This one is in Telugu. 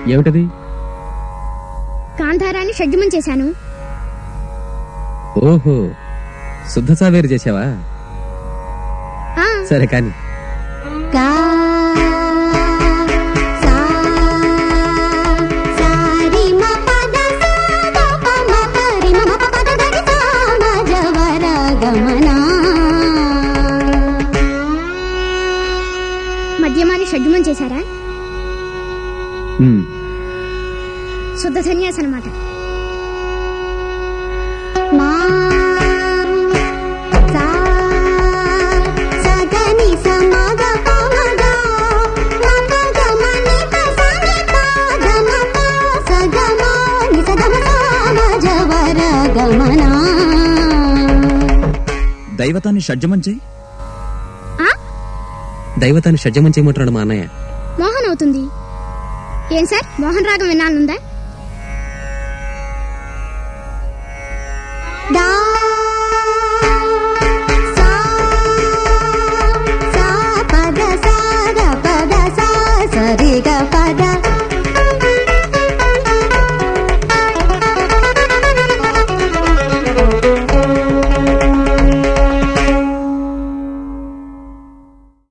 ఏమిటది కాంతారాన్ని షడ్జమం చేశాను ఓహో శుద్ధ సావేరు చేసావా ఆ సరే కానీ గా సా సా రి మ పద సా ద ప మ ప రి మ మ ప పద ద రి సా మ జ వ ర గ మ నా మద్యమాన్ని షడ్జమం చేశారా ఉమ్, శుద్ధ సన్యాసి అనమాట మా సా సగని సమగ పమగ మపగ మని పసని పాగమ సగమ ని సగమ సామ జవర గమనా దైవతాన్ని షడ్జమం చేయి ఆ దైవతాన్ని షడ్జమం చేయమంటున్నాడు మా అన్నయ్య మోహన్ అవుతుంది ఏం సార్ మోహన్ రాగం వినాలనుందా